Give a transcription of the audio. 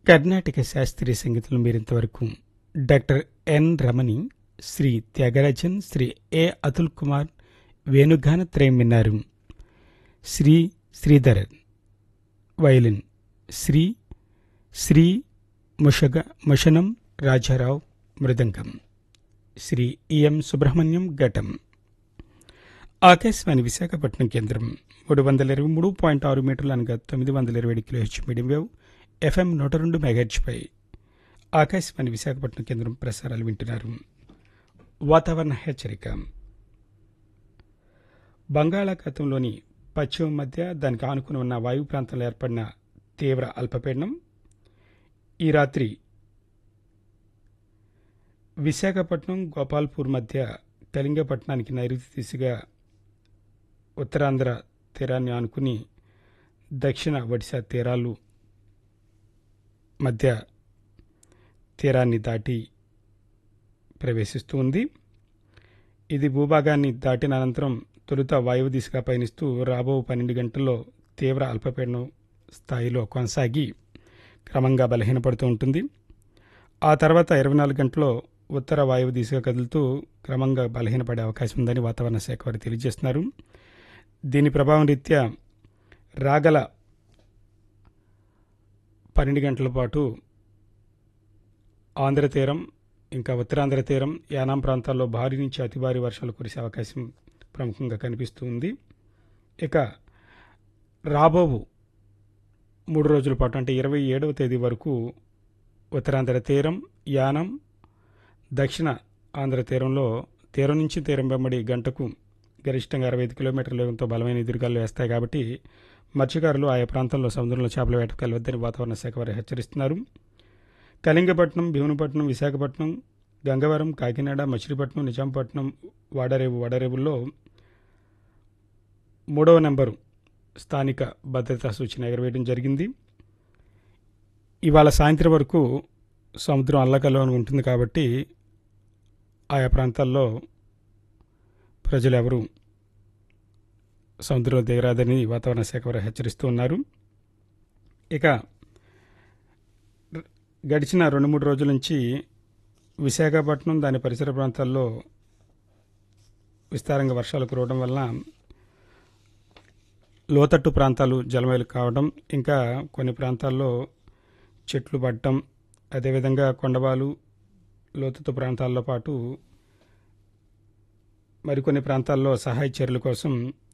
కర్ణాటక శాస్త్రీయ సంగీతంలో మీరింతవరకు doctor N Ramani Shri Thyagarajan Shri A Atul Kumar వేణుగాన త్రయం విన్నారు శ్రీ శ్రీధర్ వయలిన్ శ్రీ శ్రీ ముషగ ముషనం రాజారావు మృదంగం శ్రీ ఈఎం సుబ్రహ్మణ్యం ఘటం ఆకాశవాణి విశాఖపట్నం కేంద్రం మూడు వందల ఇరవై మూడు పాయింట్ ఆరు మీటర్లు అనగా తొమ్మిది వందల ఇరవై ఏడు kilohertz medium wave FM నూట రెండు మెగాహెచ్పై ఆకాశవాణి విశాఖపట్నం కేంద్రం ప్రసారాలు వింటున్నారు వాతావరణ హెచ్చరిక బంగాళాఖాతంలోని పశ్చిమ మధ్య దానికి ఆనుకుని ఉన్న వాయు ప్రాంతంలో ఏర్పడిన తీవ్ర అల్పపీడనం ఈ రాత్రి విశాఖపట్నం గోపాల్పూర్ మధ్య కళింగపట్నానికి నైరుతి దిశగా ఉత్తరాంధ్ర తీరాన్ని ఆనుకుని దక్షిణ ఒడిశా తీరాలు మధ్య తీరాన్ని దాటి ప్రవేశిస్తూ ఉంది ఇది భూభాగాన్ని దాటిన అనంతరం తొలుత వాయువు దిశగా పయనిస్తూ రాబో పన్నెండు గంటల్లో తీవ్ర అల్పపీడనం స్థాయిలో కొనసాగి క్రమంగా బలహీనపడుతూ ఉంటుంది ఆ తర్వాత ఇరవై నాలుగు గంటల్లో ఉత్తర వాయువు దిశగా కదులుతూ క్రమంగా బలహీనపడే అవకాశం ఉందని వాతావరణ శాఖ వారు తెలియజేస్తున్నారు దీని ప్రభావం రీత్యా రాగల పన్నెండు గంటల పాటు ఆంధ్ర తీరం ఇంకా ఉత్తరాంధ్ర తీరం యానాం ప్రాంతాల్లో భారీ నుంచి అతి భారీ వర్షాలు కురిసే అవకాశం ప్రముఖంగా కనిపిస్తూ ఉంది ఇక రాబోవు మూడు రోజుల పాటు అంటే ఇరవై ఏడవ తేదీ వరకు ఉత్తరాంధ్ర తీరం యానం దక్షిణ ఆంధ్ర తీరంలో తీరం నుంచి తీరం వెంబడి గంటకు గరిష్టంగా అరవై ఐదు కిలోమీటర్ల వేగంతో బలమైన ఎదురుగాలు వేస్తాయి కాబట్టి మత్స్యకారులు ఆయా ప్రాంతంలో సముద్రంలో చేపల వేటకు వెళ్ళవద్దని వాతావరణ శాఖ వారు హెచ్చరిస్తున్నారు కళింగపట్నం భీమునిపట్నం విశాఖపట్నం గంగవరం కాకినాడ మచిలీపట్నం నిజాంపట్నం వాడరేవు వడరేవుల్లో మూడవ నెంబరు స్థానిక భద్రతా సూచన ఎగరవేయడం జరిగింది ఇవాళ సాయంత్రం వరకు సముద్రం అల్లకల్లోనే ఉంటుంది కాబట్టి ఆయా ప్రాంతాల్లో ప్రజలు ఎవరు సముద్రంలో దిగరాదని వాతావరణ శాఖ వారు హెచ్చరిస్తూ ఉన్నారు ఇక గడిచిన రెండు మూడు రోజుల నుంచి విశాఖపట్నం దాని పరిసర ప్రాంతాల్లో విస్తారంగా వర్షాలు కురవడం వలన లోతట్టు ప్రాంతాలు జలమయలు కావడం ఇంకా కొన్ని ప్రాంతాల్లో చెట్లు పడటం అదేవిధంగా కొండవాలు లోతట్టు ప్రాంతాల్లో పాటు మరికొన్ని ప్రాంతాల్లో సహాయ చర్యల కోసం